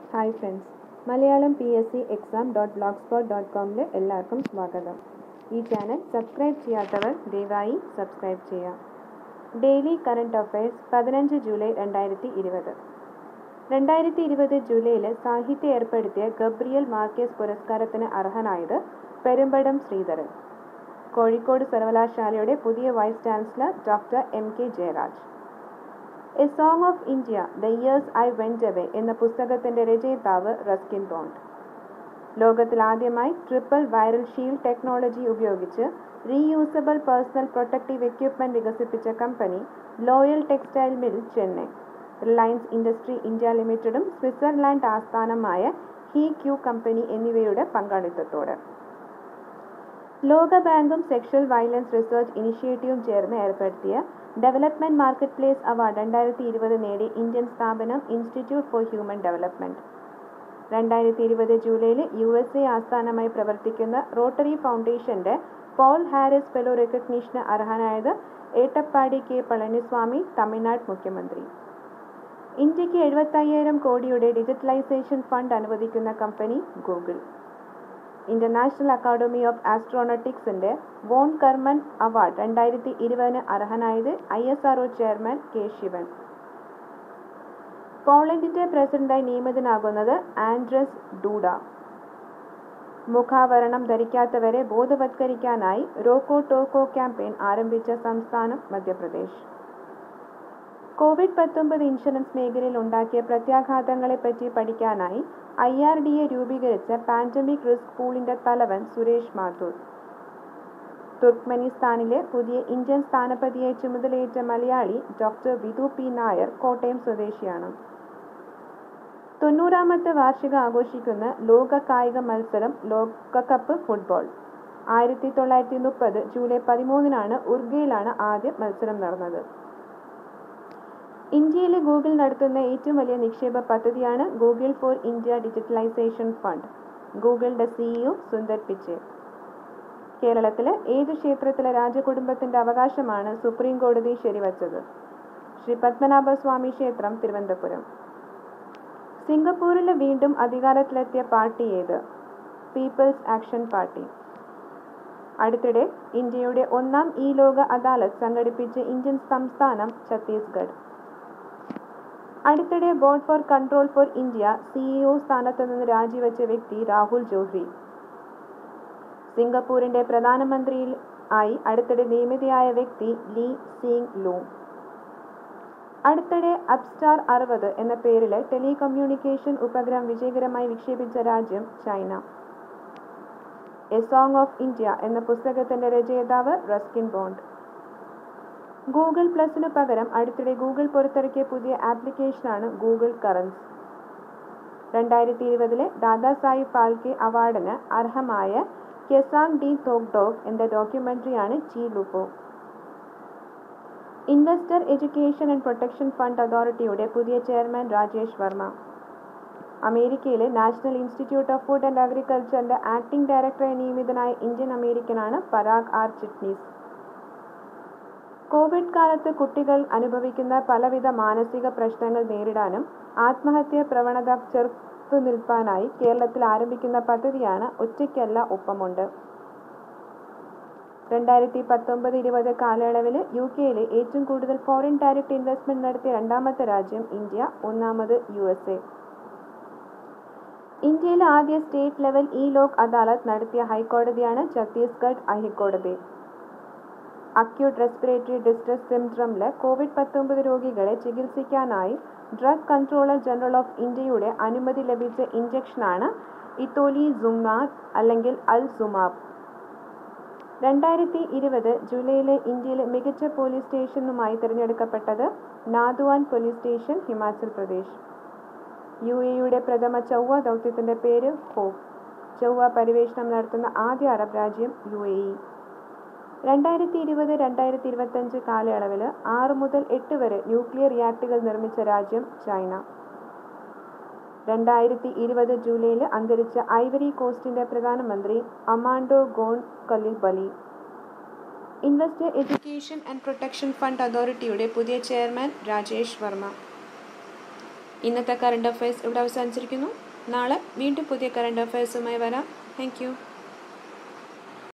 hi friends Malayalam P S C exam dot blogspot dot കോമിലെ എല്ലാവർക്കും സ്വാഗതം ഈ ചാനൽ സബ്സ്ക്രൈബ് ചെയ്യാത്തവർ ദയവായി സബ്സ്ക്രൈബ് ചെയ്യുക ഡെയിലി കറണ്ട് അഫയേഴ്സ് പതിനഞ്ച് ജൂലൈ രണ്ടായിരത്തി ഇരുപത് രണ്ടായിരത്തി ഇരുപത് ജൂലൈയിൽ സാഹിത്യം ഏർപ്പെടുത്തിയ ഗബ്രിയൽ മാർക്കേസ് പുരസ്കാരത്തിന് അർഹനായത് പെരുമ്പടം ശ്രീധരൻ കോഴിക്കോട് സർവകലാശാലയുടെ പുതിയ vice chancellor doctor M K Jayaraj a song of India the years I went away എന്ന പുസ്തകത്തിന്റെ രചയിതാവ് റസ്കിൻ ബോണ്ട് ലോകത്തിൽ ആദ്യമായി ട്രിപ്പിൾ വൈറൽ ഷീൽഡ് ടെക്നോളജി ഉപയോഗിച്ച് റീയൂസബിൾ പേഴ്സണൽ പ്രൊട്ടക്റ്റീവ് എക്യുപ്മെന്റ് വികസിപ്പിച്ച company Loyal textile mill Chennai Reliance industry India ലിമിറ്റഡും Switzerland ആസ്ഥാനമായ HeiQ company എന്നിവയുടെ പങ്കാളിത്തത്തോടെ ലോകബാങ്കും സെക്ഷൽ വയലൻസ് റിസർച്ച് ഇനിഷ്യേറ്റീവും ചേർന്ന് ഏർപ്പെടുത്തിയ ഡെവലപ്മെന്റ് മാർക്കറ്റ് പ്ലേസ് അവാർഡ് രണ്ടായിരത്തി ഇരുപത് നേടി ഇന്ത്യൻ സ്ഥാപനം ഇൻസ്റ്റിറ്റ്യൂട്ട് ഫോർ ഹ്യൂമൻ ഡെവലപ്മെന്റ് രണ്ടായിരത്തി ഇരുപത് ജൂലൈയിൽ യു എസ് എ ആസ്ഥാനമായി പ്രവർത്തിക്കുന്ന റോട്ടറി ഫൗണ്ടേഷന്റെ Paul Haris fellow റെക്കഗ്നീഷന് അർഹനായത് ഏട്ടപ്പാടി K Palaniswami Tamil Nadu മുഖ്യമന്ത്രി ഇന്ത്യക്ക് എഴുപത്തയ്യായിരം കോടിയുടെ ഡിജിറ്റലൈസേഷൻ ഫണ്ട് അനുവദിക്കുന്ന company Google international academy of ആസ്ട്രോണോട്ടിക്സിന്റെ von കർമൻ award രണ്ടായിരത്തി ഇരുപതിന് അർഹനായത് I S R O chairman K Shivan പോളണ്ടിന്റെ പ്രസിഡന്റായി നിയമിതനാകുന്നത് ആൻഡ്രസ് ഡൂഡ മുഖാവരണം ധരിക്കാത്തവരെ ബോധവത്കരിക്കാനായി റോക്കോ ടോക്കോ ക്യാമ്പയിൻ ആരംഭിച്ച സംസ്ഥാനം മധ്യപ്രദേശ് കോവിഡ് പത്തൊമ്പത് ഇൻഷുറൻസ് മേഖലയിൽ ഉണ്ടാക്കിയ പ്രത്യാഘാതങ്ങളെപ്പറ്റി പഠിക്കാനായി ഐ ആർ ഡി എ രൂപീകരിച്ച പാൻഡമിക് റിസ്ക് പൂളിന്റെ തലവൻ സുരേഷ് മാഥൂർ തുർക്ക്മെനിസ്ഥാനിലെ പുതിയ ഇന്ത്യൻ സ്ഥാനപതിയായി ചുമതലയേറ്റ മലയാളി ഡോക്ടർ വിധു പി നായർ കോട്ടയം സ്വദേശിയാണ് തൊണ്ണൂറാമത്തെ വാർഷികം ആഘോഷിക്കുന്ന ലോക കായിക മത്സരം ലോകകപ്പ് ഫുട്ബോൾ ആയിരത്തി തൊള്ളായിരത്തി മുപ്പത് ജൂലൈ പതിമൂന്നിനാണ് ഉർഗയിലാണ് ആദ്യ മത്സരം നടന്നത് ഇന്ത്യയിലെ ഗൂഗിൾ നടത്തുന്ന ഏറ്റവും വലിയ നിക്ഷേപ പദ്ധതിയാണ് Google for India digitalisation fund ഗൂഗിളിന്റെ സിഇഒ സുന്ദർ പിച്ചെ കേരളത്തിലെ ഏത് ക്ഷേത്രത്തിലെ രാജകുടുംബത്തിന്റെ അവകാശമാണ് സുപ്രീം കോടതി ശരിവച്ചത് ശ്രീ പത്മനാഭസ്വാമി ക്ഷേത്രം തിരുവനന്തപുരം സിംഗപ്പൂരിൽ വീണ്ടും അധികാരത്തിലെത്തിയ പാർട്ടി ഏത് പീപ്പിൾസ് ആക്ഷൻ പാർട്ടി അടുത്തിടെ ഇന്ത്യയുടെ ഒന്നാം ഈ ലോക അദാലത്ത് സംഘടിപ്പിച്ച ഇന്ത്യൻ സംസ്ഥാനം ഛത്തീസ്ഗഡ് അടുത്തിടെ board for control for India CEO സ്ഥാനത്ത് നിന്ന് രാജിവെച്ച വ്യക്തി രാഹുൽ ജോഹ്രി സിംഗപ്പൂരിന്റെ പ്രധാനമന്ത്രിയിൽ ആയി അടുത്തിടെ നിയമിതയായ വ്യക്തി ലീ സീങ് ലൂ അടുത്തിടെ അപ്സ്റ്റാർ അറുപത് എന്ന പേരിൽ ടെലികമ്മ്യൂണിക്കേഷൻ ഉപഗ്രഹം വിജയകരമായി വിക്ഷേപിച്ച രാജ്യം China a song of India എന്ന പുസ്തകത്തിന്റെ രചയിതാവ് റസ്കിൻ ബോണ്ട് ഗൂഗിൾ പ്ലസിന് പകരം അടുത്തിടെ ഗൂഗിൾ പുറത്തിറക്കിയ പുതിയ ആപ്ലിക്കേഷനാണ് ഗൂഗിൾ കറൻസ് രണ്ടായിരത്തി ഇരുപതിലെ ദാദാ സാഹിബ് ഫാൽക്കെ അവാർഡിന് അർഹമായ കെസാങ് ഡി തോക്ഡോവ് എന്ന ഡോക്യുമെന്ററിയാണ് ചി ലുപ്പോ investor education and protection fund അതോറിറ്റിയുടെ പുതിയ ചെയർമാൻ രാജേഷ് വർമ്മ അമേരിക്കയിലെ national institute of food and അഗ്രികൾച്ചറിന്റെ ആക്ടിംഗ് ഡയറക്ടറായി നിയമിതനായ ഇന്ത്യൻ അമേരിക്കനാണ് പരാഗ് ആർ ചിറ്റ്നീസ് കോവിഡ് കാലത്ത് കുട്ടികൾ അനുഭവിക്കുന്ന പലവിധ മാനസിക പ്രശ്നങ്ങൾ നേരിടാനും ആത്മഹത്യാ പ്രവണത ചെറുത്തുനിൽപ്പാനായി കേരളത്തിൽ ആരംഭിക്കുന്ന പദ്ധതിയാണ് ഒറ്റയ്ക്കല്ല ഒപ്പമുണ്ട് രണ്ടായിരത്തി പത്തൊമ്പത് ഇരുപത് കാലയളവിൽ യു കെയിലെ ഏറ്റവും കൂടുതൽ ഫോറിൻ ഡയറക്റ്റ് ഇൻവെസ്റ്റ്മെന്റ് നടത്തിയ രണ്ടാമത്തെ രാജ്യം ഇന്ത്യ ഒന്നാമത് യു എസ് എ ഇന്ത്യയിലെ ആദ്യ state level e Lok Adalat നടത്തിയ ഹൈക്കോടതിയാണ് ഛത്തീസ്ഗഡ് ഹൈക്കോടതി അക്യൂട്ട് റെസ്പിറേറ്ററി ഡിസ്ട്രസ് സിംഡ്രമില് കോവിഡ് പത്തൊമ്പത് രോഗികളെ ചികിത്സിക്കാനായി ഡ്രഗ് കൺട്രോളർ ജനറൽ ഓഫ് ഇന്ത്യയുടെ അനുമതി ലഭിച്ച ഇഞ്ചക്ഷനാണ് ഇത്തോലി സുമാബ് അല്ലെങ്കിൽ അൽ സുമാബ് രണ്ടായിരത്തി ഇരുപത് ജൂലൈയിലെ ഇന്ത്യയിലെ മികച്ച പോലീസ് സ്റ്റേഷനുമായി തിരഞ്ഞെടുക്കപ്പെട്ടത് Nadaun police station Himachal Pradesh U എയുടെ പ്രഥമ ചൊവ്വ ദൗത്യത്തിന്റെ പേര് ഹോപ്പ് ചൊവ്വ പരിവേഷണം നടത്തുന്ന ആദ്യ അറബ് രാജ്യം യു എ ഇ രണ്ടായിരത്തി ഇരുപത് രണ്ടായിരത്തി ഇരുപത്തഞ്ച് കാലയളവിൽ ആറ് മുതൽ എട്ട് വരെ ന്യൂക്ലിയർ റിയാക്ടറുകൾ നിർമ്മിച്ച രാജ്യം ചൈന രണ്ടായിരത്തി ഇരുപത് ജൂലൈയിൽ അന്തരിച്ച ഐവറി കോസ്റ്റിന്റെ പ്രധാനമന്ത്രി Amadou Gon Coulibaly investor education and protection fund അതോറിറ്റിയുടെ പുതിയ ചെയർമാൻ രാജേഷ് വർമ്മ ഇന്നത്തെ കറണ്ട് അഫയേഴ്സ് ഇവിടെ അവസാനിച്ചിരിക്കുന്നു നാളെ വീണ്ടും പുതിയ കറണ്ട് അഫയേഴ്സുമായി വരാം താങ്ക്